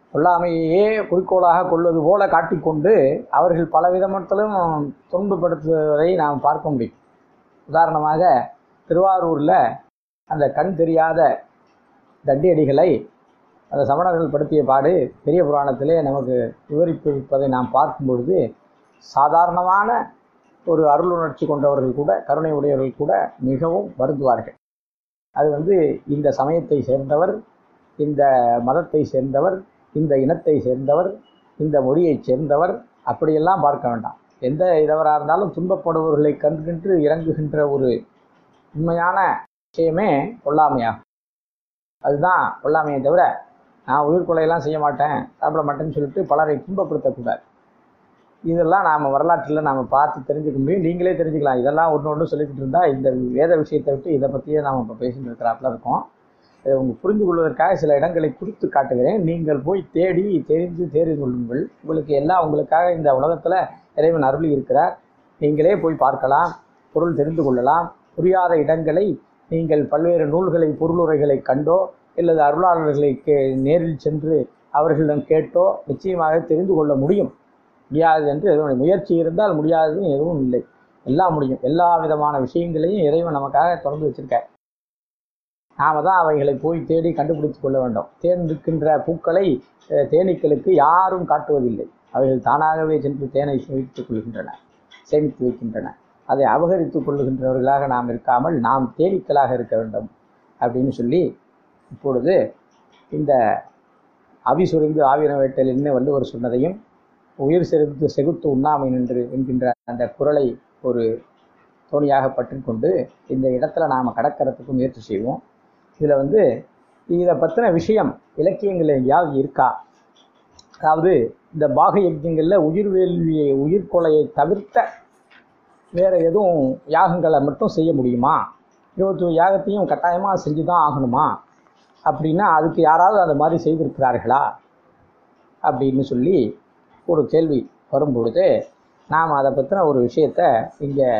கொல்லாமையே குறிக்கோளாக கொள்வது போல காட்டிக்கொண்டு அவர்கள் பலவிதமத்திலும் துன்பப்படுத்துவதை நாம் பார்க்க முடியும் உதாரணமாக திருவாரூரில் அந்த கண் தெரியாத தண்டியடிகளை அந்த சமணர்கள் படுத்திய பாடு பெரிய புராணத்திலே நமக்கு விவரிப்பிருப்பதை நாம் பார்க்கும் பொழுது சாதாரணமான ஒரு அருளுணர்ச்சி கொண்டவர்கள் கூட கருணை உடையவர்கள் கூட மிகவும் வருந்துவார்கள் அது வந்து இந்த சமயத்தை சேர்ந்தவர் இந்த மதத்தை சேர்ந்தவர் இந்த இனத்தை சேர்ந்தவர் இந்த மொழியைச் சேர்ந்தவர் அப்படியெல்லாம் பார்க்க வேண்டாம் எந்த இதவராக இருந்தாலும் துன்பப்படுபவர்களை கண்டுகின்று இறங்குகின்ற ஒரு உண்மையான விஷயமே கொல்லாமையாகும் அதுதான் கொல்லாமையை தவிர நான் உயிர் கொலையெல்லாம் செய்ய மாட்டேன் சாப்பிட மாட்டேன்னு சொல்லிட்டு பலரை துன்பப்படுத்தக்கூடாது இதெல்லாம் நாம் வரலாற்றில் நாம் பார்த்து தெரிஞ்சுக்க முடியும் நீங்களே தெரிஞ்சுக்கலாம் இதெல்லாம் ஒன்று ஒன்று சொல்லிக்கிட்டு இருந்தால் இந்த வேத விஷயத்தை விட்டு இதை பற்றியே நாம் இப்போ பேசிட்டு இருக்கிறாப்புல இருக்கோம் இதை உங்க புரிந்து கொள்வதற்காக சில இடங்களை குறித்து காட்டுகிறேன் நீங்கள் போய் தேடி தெரிந்து தெரிந்து கொள்ளுங்கள் உங்களுக்கு எல்லாம் உங்களுக்காக இந்த உலகத்தில் இறைவன் அருளி இருக்கிறார் நீங்களே போய் பார்க்கலாம் பொருள் தெரிந்து கொள்ளலாம் புரியாத இடங்களை நீங்கள் பல்வேறு நூல்களை பொருளுரைகளை கண்டோ அல்லது அருளாளர்களை கே நேரில் சென்று அவர்களிடம் கேட்டோ நிச்சயமாக தெரிந்து கொள்ள முடியும் முடியாது என்று எதுவும் முயற்சி இருந்தால் முடியாதுன்னு எதுவும் இல்லை எல்லாம் முடியும் எல்லா விதமான விஷயங்களையும் இறைவன் நமக்காக திறந்து வச்சிருக்கார் நாம தான் அவைகளை போய் தேடி கண்டுபிடித்து கொள்ள வேண்டும் தேர்ந்திருக்கின்ற பூக்களை அஹ், தேனீக்களுக்கு யாரும் காட்டுவதில்லை அவைகள் தானாகவே சென்று தேனை சேமித்துக் கொள்கின்றன சேமித்து வைக்கின்றன அதை அபகரித்துக் கொள்ளுகின்றவர்களாக நாம் இருக்காமல் நாம் தேனீக்களாக இருக்க வேண்டும் அப்படின்னு சொல்லி இப்பொழுது இந்த அவி சுரிந்து ஆவின வேட்டல் என்று வள்ளுவர் சொன்னதையும் உயிர் செறிந்து செகுத்து உண்ணாமை நின்று என்கின்ற அந்த குரலை ஒரு தோணியாக பற்றிக்கொண்டு இந்த இடத்துல நாம் கடக்கிறதுக்கு முயற்சி செய்வோம் இதில் வந்து இதை பற்றின விஷயம் இலக்கியங்கள் எங்கேயாவது இருக்கா அதாவது இந்த பாக யஜ்யங்களில் உயிர் வேள்வியை உயிர் கொலையை தவிர்த்த வேறு எதுவும் யாகங்களை மட்டும் செய்ய முடியுமா இருபத்தி யாகத்தையும் கட்டாயமாக செஞ்சு தான் ஆகணுமா அப்படின்னா அதுக்கு யாராவது அந்த மாதிரி செய்திருக்கிறார்களா அப்படின்னு சொல்லி ஒரு கேள்வி வரும்பொழுது நாம் அதை பற்றின ஒரு விஷயத்தை இங்கே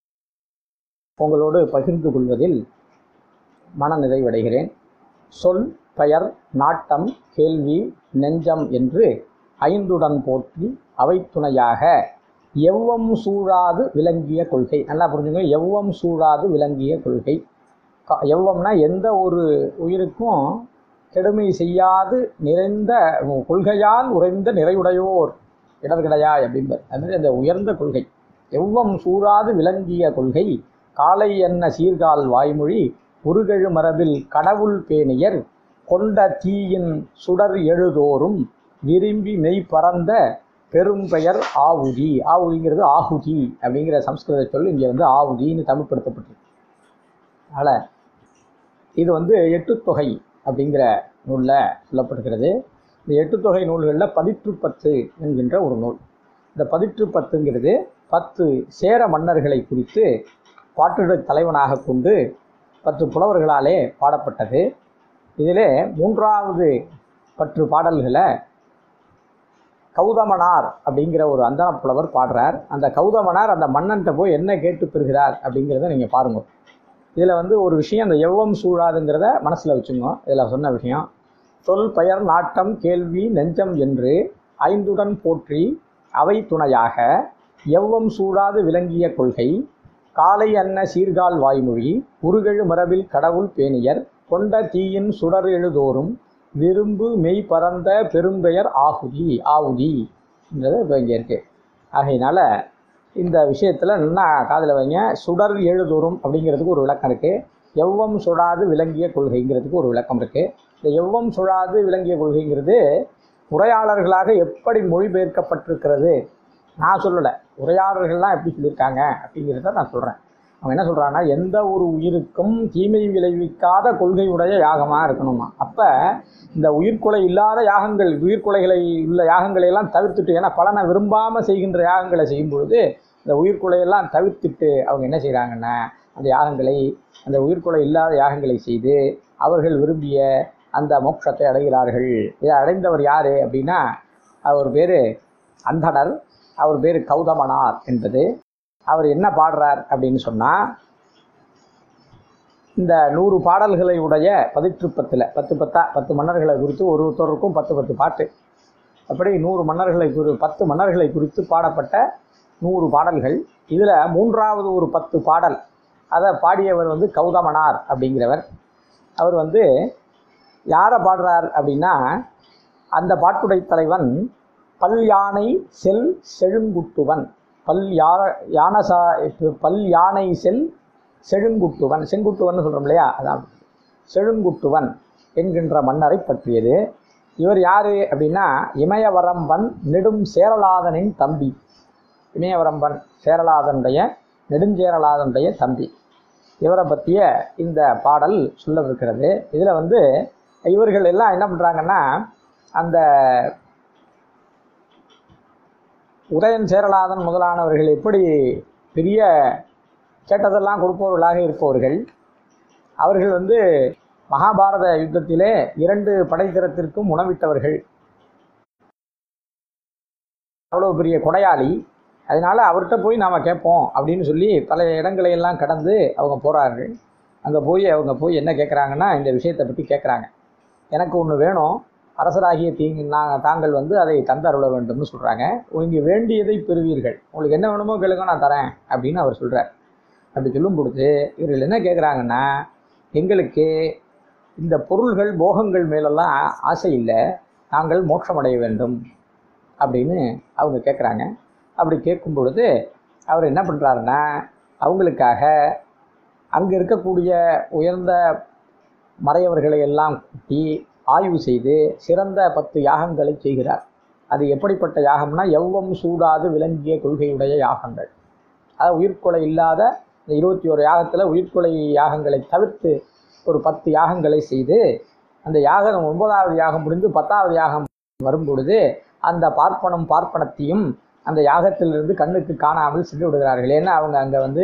உங்களோடு பகிர்ந்து கொள்வதில் மன நிறைவடைகிறேன் சொல் பெயர் நாட்டம் கேள்வி நெஞ்சம் என்று ஐந்துடன் போற்றி அவை துணையாக எவ்வம் சூழாது விளங்கிய கொள்கை நல்லா புரிஞ்சுங்க எவ்வம் சூழாது விளங்கிய கொள்கை க- எவ்வம்னா எந்த ஒரு உயிருக்கும் கெடுமை செய்யாது நிறைந்த கொள்கையால் உறைந்த நிறையுடையோர் இடர்கிடையாய் அப்படிம்பார் அது மாதிரி அந்த உயர்ந்த கொள்கை எவ்வம் சூழாது விளங்கிய கொள்கை காலை என்ன சீர்கால் வாய்மொழி உருகெழு மரபில் கடவுள் பேணியர் கொண்ட தீயின் சுடர் எழுதோறும் விரும்பி மெய் பறந்த பெரும்பெயர் ஆவுதி ஆவுதிங்கிறது ஆகுதி அப்படிங்கிற சம்ஸ்கிருத சொல் இங்கே வந்து ஆவுதின்னு தமிழ்படுத்தப்பட்டிருக்கு அதனால் இது வந்து எட்டுத்தொகை அப்படிங்கிற நூலில் சொல்லப்படுகிறது இந்த எட்டுத்தொகை நூல்களில் பதிற்று பத்து என்கின்ற ஒரு நூல் இந்த பதிற்று பத்துங்கிறது பத்து சேர மன்னர்களை குறித்து பாட்டுடை தலைவனாக கொண்டு பத்து புலவர்களாலே பாடப்பட்டது இதிலே மூன்றாவது பற்று பாடல்களை கௌதமனார் அப்படிங்கிற ஒரு அந்தன புலவர் பாடுறார் அந்த கௌதமனார் அந்த மன்னன்ட்ட போய் என்ன கேட்டு பெறுகிறார் அப்படிங்கிறத நீங்கள் பாருங்க இதில் வந்து ஒரு விஷயம் அந்த எவ்வம் சூழாதுங்கிறத மனசில் வச்சுங்க இதில் சொன்ன விஷயம் சொல் பெயர் நாட்டம் கேள்வி நெஞ்சம் என்று ஐந்துடன் போற்றி அவை துணையாக எவ்வம் சூழாது விளங்கிய கொள்கை காலை அன்ன சீர்கால் வாய்மொழி உருகெழு மரபில் கடவுள் பேணியர் கொண்ட தீயின் சுடர் எழுதோறும் விரும்பு மெய் பரந்த பெரும்பெயர் ஆகுதி ஆவுதி என்றது இப்போ இங்கே இருக்குது ஆகையினால இந்த விஷயத்தில் என்ன காதில் வைங்க சுடர் எழுதோறும் அப்படிங்கிறதுக்கு ஒரு விளக்கம் இருக்குது எவ்வம் சுடாது விளங்கிய கொள்கைங்கிறதுக்கு ஒரு விளக்கம் இருக்குது இந்த எவ்வம் சுடாது விளங்கிய கொள்கைங்கிறது உரையாளர்களாக எப்படி மொழிபெயர்க்கப்பட்டிருக்கிறது நான் சொல்லலை உரையாளர்கள்லாம் எப்படி சொல்லியிருக்காங்க அப்படிங்கிறத நான் சொல்கிறேன் அவன் என்ன சொல்கிறான்னா எந்த ஒரு உயிருக்கும் தீமை விளைவிக்காத கொள்கையுடைய யாகமாக இருக்கணுமா அப்போ இந்த உயிர்கொலை இல்லாத யாகங்கள் உயிர்கொலைகளை உள்ள யாகங்களை எல்லாம் தவிர்த்துட்டு ஏன்னா பலனை விரும்பாமல் செய்கின்ற யாகங்களை செய்யும் பொழுது இந்த உயிர்கொலையெல்லாம் தவிர்த்துட்டு அவங்க என்ன செய்கிறாங்கன்னா அந்த யாகங்களை அந்த உயிர்கொலை இல்லாத யாகங்களை செய்து அவர்கள் விரும்பிய அந்த மோட்சத்தை அடைகிறார்கள் இதை அடைந்தவர் யார் அப்படின்னா அவர் பேர் அந்தணர் அவர் பேர் கௌதமனார் என்பது அவர் என்ன பாடுறார் அப்படின்னு சொன்னால் இந்த நூறு பாடல்களை உடைய பதிற்றுப்பத்தில் பத்து பத்தா பத்து மன்னர்களை குறித்து ஒரு ஒருத்தருக்கும் பத்து பத்து பாட்டு அப்படி நூறு மன்னர்களை குறி பத்து மன்னர்களை குறித்து பாடப்பட்ட நூறு பாடல்கள் இதில் மூன்றாவது ஒரு பத்து பாடல் அதை பாடியவர் வந்து கௌதமனார் அப்படிங்கிறவர் அவர் வந்து யாரை பாடுறார் அப்படின்னா அந்த பாட்டுடை தலைவன் பல் யானை செல் செழுங்குட்டுவன் பல் யா யானசா பல் யானை செல் செழுங்குட்டுவன் செங்குட்டுவன் சொல்கிறோம் இல்லையா அதான் செழுங்குட்டுவன் என்கின்ற மன்னரை பற்றியது இவர் யார் அப்படின்னா இமயவரம்பன் நெடும் சேரலாதனின் தம்பி இமயவரம்பன் சேரலாதனுடைய நெடுஞ்சேரலாதனுடைய தம்பி இவரை பற்றிய இந்த பாடல் சொல்லவிருக்கிறது இதில் வந்து இவர்கள் எல்லாம் என்ன பண்ணுறாங்கன்னா அந்த உதயன் சேரலாதன் முதலானவர்கள் எப்படி பெரிய கேட்டதெல்லாம் கொடுப்பவர்களாக இருப்பவர்கள் அவர்கள் வந்து மகாபாரத யுத்தத்திலே இரண்டு படைத்தரத்திற்கும் உணவிட்டவர்கள் அவ்வளோ பெரிய கொடையாளி அதனால் அவர்கிட்ட போய் நாம் கேட்போம் அப்படின்னு சொல்லி பல இடங்களை எல்லாம் கடந்து அவங்க போகிறார்கள் அங்கே போய் அவங்க போய் என்ன கேட்குறாங்கன்னா இந்த விஷயத்தை பற்றி கேட்குறாங்க எனக்கு ஒன்று வேணும் அரசராகிய தீங்கு நான் தாங்கள் வந்து அதை தந்தருள வேண்டும்னு சொல்கிறாங்க இங்கே வேண்டியதை பெறுவீர்கள் உங்களுக்கு என்ன வேணுமோ கேளுங்க நான் தரேன் அப்படின்னு அவர் சொல்கிறார் அப்படி சொல்லும் பொழுது இவர்கள் என்ன கேட்குறாங்கன்னா எங்களுக்கு இந்த பொருள்கள் போகங்கள் மேலெல்லாம் ஆசை இல்லை நாங்கள் மோட்சமடைய வேண்டும் அப்படின்னு அவங்க கேட்குறாங்க அப்படி கேட்கும் பொழுது அவர் என்ன பண்ணுறாருன்னா அவங்களுக்காக அங்கே இருக்கக்கூடிய உயர்ந்த மறையவர்களை எல்லாம் கூட்டி ஆய்வு செய்து சிறந்த பத்து யாகங்களை செய்கிறார் அது எப்படிப்பட்ட யாகம்னா எவ்வம் சூடாது விளங்கிய கொள்கையுடைய யாகங்கள் அதாவது உயிர்கொலை இல்லாத இந்த இருபத்தி ஒரு யாகத்தில் உயிர்கொலை யாகங்களை தவிர்த்து ஒரு பத்து யாகங்களை செய்து அந்த யாகம் ஒன்பதாவது யாகம் முடிந்து பத்தாவது யாகம் வரும் பொழுது அந்த பார்ப்பனம் பார்ப்பனத்தையும் அந்த யாகத்திலிருந்து கண்ணுக்கு காணாமல் சென்று விடுகிறார்கள் ஏன்னா அவங்க அங்கே வந்து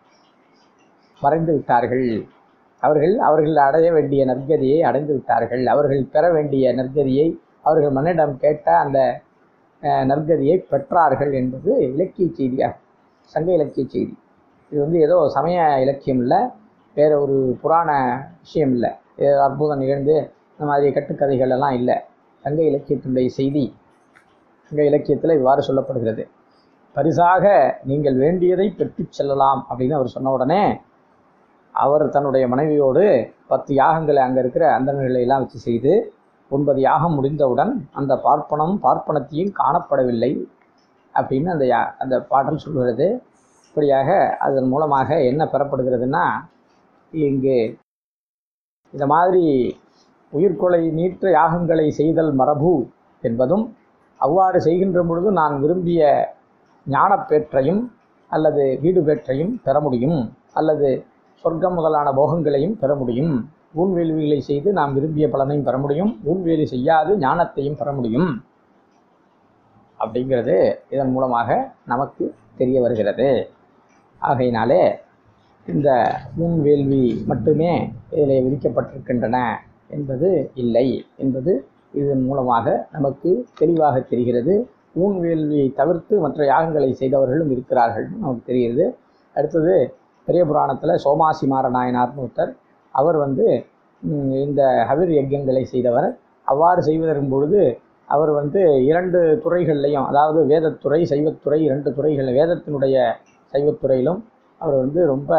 மறைந்து விட்டார்கள் அவர்கள் அவர்கள் அடைய வேண்டிய நற்கதியை அடைந்து விட்டார்கள் அவர்கள் பெற வேண்டிய நற்கதியை அவர்கள் மன்னிடம் கேட்ட அந்த அஹ், நற்கதியை பெற்றார்கள் என்பது இலக்கிய செய்தியாகும் சங்க இலக்கிய செய்தி இது வந்து ஏதோ சமய இலக்கியம் இல்லை வேற ஒரு புராண விஷயம் இல்லை ஏதோ அற்புதம் நிகழ்ந்து இந்த மாதிரி கட்டுக்கதைகள் எல்லாம் இல்லை சங்க இலக்கியத்தினுடைய செய்தி சங்க இலக்கியத்தில் இவ்வாறு சொல்லப்படுகிறது பரிசாக நீங்கள் வேண்டியதை பெற்றுச் செல்லலாம் அப்படின்னு அவர் சொன்ன உடனே அவர் தன்னுடைய மனைவியோடு பத்து யாகங்களை அங்கே இருக்கிற அந்தணர்களை எல்லாம் வச்சு செய்து ஒன்பது யாகம் முடிந்தவுடன் அந்த பார்ப்பனம் பார்ப்பனத்தையும் காணப்படவில்லை அப்படின்னு அந்த யா அந்த பாடல் சொல்கிறது இப்படியாக அதன் மூலமாக என்ன பெறப்படுகிறதுனா இங்கு இந்த மாதிரி உயிர்கொலை நீற்ற யாகங்களை செய்தல் மரபு என்பதும் அவ்வாறு செய்கின்ற பொழுது நான் விரும்பிய ஞானப்பேற்றையும் அல்லது வீடு பேற்றையும் பெற முடியும் அல்லது சொர்க்கம் முதலான போகங்களையும் பெற முடியும் ஊன்வேள்விகளை செய்து நாம் விரும்பிய பலனையும் பெற முடியும் ஊன்வேலி செய்யாது ஞானத்தையும் பெற முடியும் அப்படிங்கிறது இதன் மூலமாக நமக்கு தெரிய வருகிறது ஆகையினாலே இந்த ஊன்வேள்வி மட்டுமே இதில் விதிக்கப்பட்டிருக்கின்றன என்பது இல்லை என்பது இதன் மூலமாக நமக்கு தெளிவாக தெரிகிறது ஊன்வேள்வியை தவிர்த்து மற்ற யாகங்களை செய்தவர்களும் இருக்கிறார்கள் நமக்கு தெரிகிறது அடுத்தது பெரிய புராணத்தில் சோமாசிமார நாயனார்னு ஒருத்தர் அவர் வந்து ம், இந்த ஹவிர் யஜ்யங்களை செய்தவர் அவ்வாறு செய்வதன் பொழுது அவர் வந்து இரண்டு துறைகள்லையும் அதாவது வேதத்துறை சைவத்துறை இரண்டு துறைகள் வேதத்தினுடைய சைவத்துறையிலும் அவர் வந்து ரொம்ப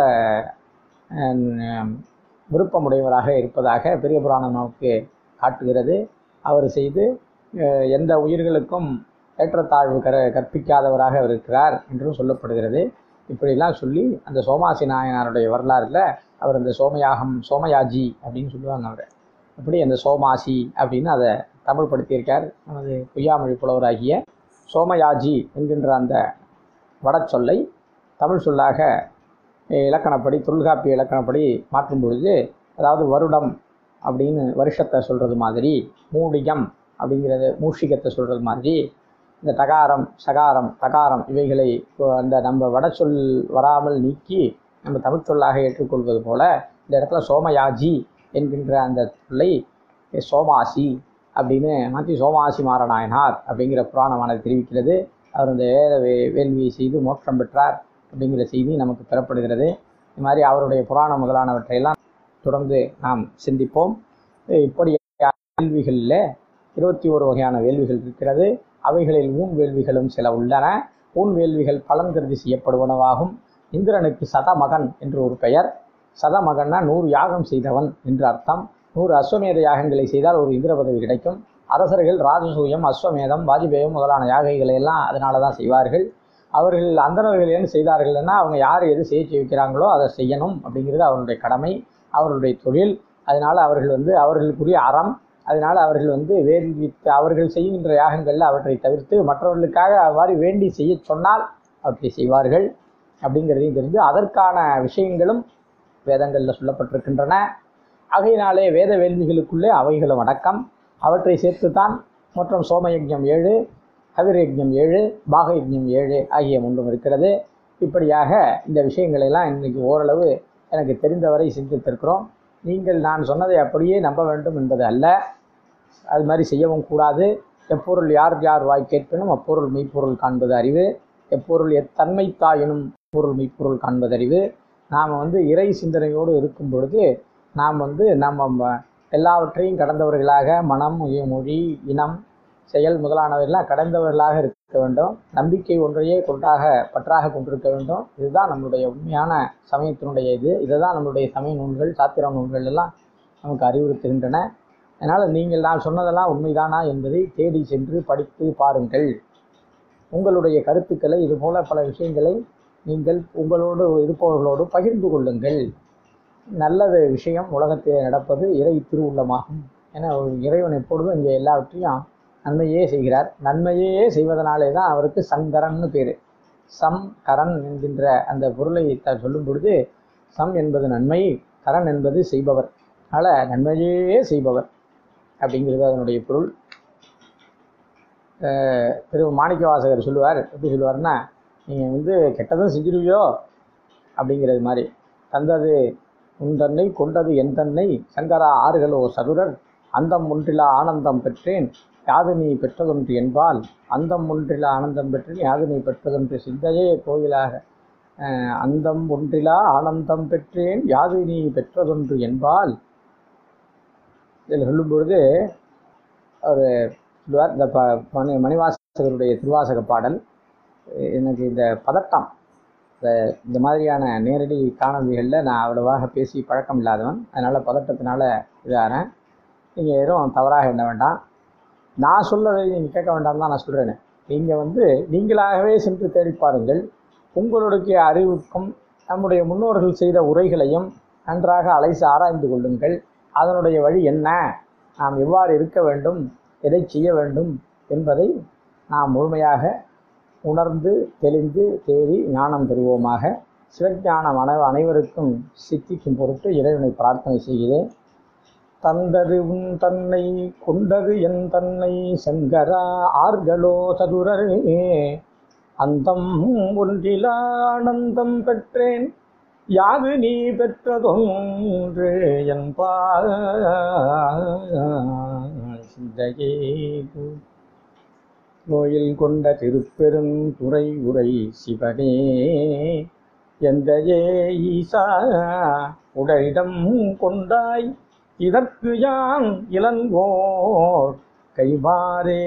அஹ், விருப்பமுடையவராக இருப்பதாக பெரிய புராணம் நமக்கு காட்டுகிறது அவர் செய்து அஹ், எந்த உயிர்களுக்கும் ஏற்றத்தாழ்வு கர கற்பிக்காதவராக அவர் இருக்கிறார் என்றும் சொல்லப்படுகிறது இப்படிலாம் சொல்லி அந்த சோமாசி நாயனாருடைய வரலாறுல அவர் அந்த சோமயாகம் சோமயாஜி அப்படின்னு சொல்லுவாங்க அவர் அப்படி அந்த சோமாசி அப்படின்னு அதை தமிழ் படுத்தியிருக்கார் நமது பொய்யாமொழி புலவராகிய சோமயாஜி என்கின்ற அந்த வடச்சொல்லை தமிழ் சொல்லாக அஹ், இலக்கணப்படி தொல்காப்பிய இலக்கணப்படி மாற்றும் பொழுது அதாவது வருடம் அப்படின்னு வருஷத்தை சொல்கிறது மாதிரி மூடிகம் அப்படிங்கிறது மூஷிகத்தை சொல்கிறது மாதிரி இந்த தகாரம் சகாரம் தகாரம் இவைகளை இப்போ அந்த நம்ம வடச்சொல் வராமல் நீக்கி நம்ம தமிழ் சொல்லாக ஏற்றுக்கொள்வது போல இந்த இடத்துல சோமயாஜி என்கின்ற அந்த சொல்லை சோமாசி அப்படின்னு மாற்றி சோமாசி மாரநாயனார் அப்படிங்கிற புராணமானது தெரிவிக்கிறது அவர் இந்த வேத வே வேள்வியை செய்து மோட்சம் பெற்றார் அப்படிங்கிற செய்தி நமக்கு பெறப்படுகிறது இது மாதிரி அவருடைய புராணம் முதலானவற்றையெல்லாம் தொடர்ந்து நாம் சிந்திப்போம் இப்படி வேள்விகளில் இருபத்தி ஒரு வகையான வேள்விகள் இருக்கிறது அவைகளில் ஊன் வேள்விகளும் சில உள்ளன ஊன் வேள்விகள் பலன் கருதி செய்யப்படுவனவாகும் இந்திரனுக்கு சதமகன் என்று ஒரு பெயர் சதமகன்னா நூறு யாகம் செய்தவன் என்று அர்த்தம் நூறு அஸ்வமேத யாகங்களை செய்தால் ஒரு இந்திர பதவி கிடைக்கும் அரசர்கள் ராஜசூயம் அஸ்வமேதம் வாஜ்பேயம் முதலான யாகைகளை எல்லாம் அதனால தான் செய்வார்கள் அவர்கள் அந்தணர்கள் என்ன செய்தார்கள்னா அவங்க யார் எது செய்ய வைக்கிறாங்களோ அதை செய்யணும் அப்படிங்கிறது அவருடைய கடமை அவர்களுடைய தொழில் அதனால அவர்கள் வந்து அவர்களுக்குரிய அறம் அதனால அவர்கள் வந்து வேள்வித்து அவர்கள் செய்கின்ற யாகங்களில் அவற்றை தவிர்த்து மற்றவர்களுக்காக அவ்வாறு வேண்டி செய்ய சொன்னால் அவற்றை செய்வார்கள் அப்படிங்கிறதையும் தெரிந்து அதற்கான விஷயங்களும் வேதங்களில் சொல்லப்பட்டிருக்கின்றன ஆகையினாலே வேத வேள்விகளுக்குள்ளே அவைகளும் அடக்கம் அவற்றை சேர்த்துத்தான் மற்றும் சோமயஜ்ஞம் ஏழு கதிரயஜ்ஞம் ஏழு பாகயஜ்ஞம் ஏழு ஆகிய மூன்றும் இருக்கிறது இப்படியாக இந்த விஷயங்களெல்லாம் இன்னைக்கு ஓரளவு எனக்கு தெரிந்தவரை சிந்தித்திருக்கிறோம் நீங்கள் நான் சொன்னதை அப்படியே நம்ப வேண்டும் என்பது அல்ல அது மாதிரி செய்யவும் கூடாது எப்பொருள் யார் யார் வாய் கேட்பினும் அப்பொருள் மெய்ப்பொருள் காண்பது அறிவு எப்பொருள் எத்தன்மை தாயினும் பொருள் மெய்ப்பொருள் காண்பது அறிவு நாம் வந்து இறை சிந்தனையோடு இருக்கும் பொழுது நாம் வந்து நம்ம எல்லாவற்றையும் கடந்தவர்களாக மனம் மொழி இனம் செயல் முதலானவெல்லாம் கடந்தவர்களாக இருக்க வேண்டும் நம்பிக்கை ஒன்றையே கொண்டாக பற்றாக கொண்டிருக்க வேண்டும் இதுதான் நம்மளுடைய உண்மையான சமயத்தினுடைய இது இதை தான் நம்மளுடைய சமய நூல்கள் சாத்திர நூல்கள் எல்லாம் நமக்கு அறிவுறுத்துகின்றன அதனால் நீங்கள் நான் சொன்னதெல்லாம் உண்மைதானா என்பதை தேடி சென்று படித்து பாருங்கள் உங்களுடைய கருத்துக்களை இதுபோல பல விஷயங்களை நீங்கள் உங்களோடு இருப்பவர்களோடு பகிர்ந்து கொள்ளுங்கள் நல்லது விஷயம் உலகத்தில் நடப்பது இறை திருவுள்ளமாகும் ஏன்னா ஒரு இறைவன் எப்பொழுதும் இங்கே எல்லாவற்றையும் நன்மையே செய்கிறார் நன்மையே செய்வதனாலே தான் அவருக்கு சங்கரன்னு பேர் சம் கரன் என்கின்ற அந்த பொருளை த சொல்லும் பொழுது சம் என்பது நன்மை கரன் என்பது செய்பவர் அதனால் நன்மையே செய்பவர் அப்படிங்கிறது அதனுடைய பொருள் திரு மாணிக்க வாசகர் சொல்லுவார் எப்படி சொல்லுவார்னா நீங்கள் வந்து கெட்டதும் செஞ்சிருவியோ அப்படிங்கிறது மாதிரி தந்தது உன் தன்னை கொண்டது என் தன்னை சங்கரா ஆறுகளோ சதுரர் அந்தம் ஒன்றிலா ஆனந்தம் பெற்றேன் யாது நீ பெற்றதொன்று என்பால் அந்தம் ஒன்றிலா ஆனந்தம் பெற்றேன் யாது நீ பெற்றதொன்று சிந்தையே கோயிலாக அந்தம் ஒன்றிலா ஆனந்தம் பெற்றேன் யாது நீ பெற்றதொன்று என்பால் இதில் சொல்லும் பொழுது அவர் சொல்லுவார் இந்த ப மணி மணிவாசகருடைய திருவாசக பாடல் எனக்கு இந்த பதட்டம் இந்த இந்த மாதிரியான நேரடி காணொலிகளில் நான் அவ்வளவாக பேசி பழக்கம் இல்லாதவன் அதனால் பதட்டத்தினால இதாகிறேன் நீங்கள் எதுவும் தவறாக எண்ண வேண்டாம் நான் சொல்லதை நீங்கள் கேட்க வேண்டாம் தான் நான் சொல்கிறேன் நீங்கள் வந்து நீங்களாகவே சென்று தேடி பாருங்கள் உங்களுடைய அறிவுக்கும் நம்முடைய முன்னோர்கள் செய்த உரைகளையும் நன்றாக அலைசி ஆராய்ந்து கொள்ளுங்கள் அதனுடைய வழி என்ன நாம் எவ்வாறு இருக்க வேண்டும் எதை செய்ய வேண்டும் என்பதை நாம் முழுமையாக உணர்ந்து தெளிந்து தேடி ஞானம் பெறுவோமாக சிவஞானம் அனை அனைவருக்கும் சித்திக்கும் பொருட்டு இறைவனை பிரார்த்தனை செய்கிறேன் தந்தது உன் தன்னை கொண்டது என் தன்னை சங்கரா ஆர்களோ சதுரரே அந்தம் ஒன்றில் ஆனந்தம் பெற்றேன் யாது நீ பெற்றதொன்று என்பா சிந்தையே கோயில் கொண்ட திருப்பெருந்துறை உரை சிவனே எந்தையே ஈசா உடலிடம் கொண்டாய் இதற்கு யான் இளங்கோர் கைவாரே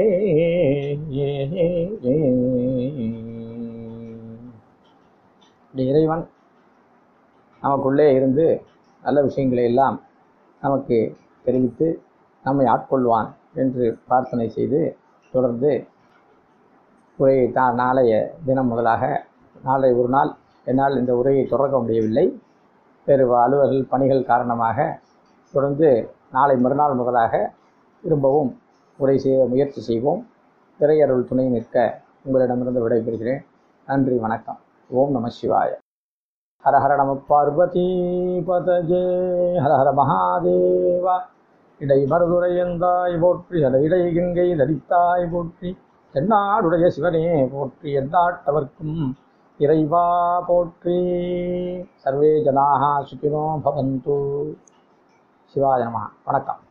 இறைவன் நமக்குள்ளே இருந்து நல்ல விஷயங்களை எல்லாம் நமக்கு தெரிவித்து நம்மை ஆட்கொள்வான் என்று பிரார்த்தனை செய்து தொடர்ந்து உரையை தான் நாளைய தினம் முதலாக நாளை ஒரு நாள் என்னால் இந்த உரையை தொடங்க முடியவில்லை வேறு அலுவல்கள் பணிகள் காரணமாக தொடர்ந்து நாளை மறுநாள் முதலாக திரும்பவும் உரை செய்ய முயற்சி செய்வோம் திரையருள் துணை நிற்க உங்களிடமிருந்து விடைபெறுகிறேன் நன்றி வணக்கம் ஓம் நம சிவாய ஹர ஹர நம பார்வதி பதஜே ஹர ஹர மகாதேவா இடை மருதுரையந்தாய் போற்றி அட இடை கங்கை தரித்தாய் போற்றி தென்னாடுடைய சிவனே போற்றி எந்நாட்டவர்க்கும் இறைவா போற்றி சர்வே ஜனாக சுகினோ பவந்து சிவாய நம வணக்கம்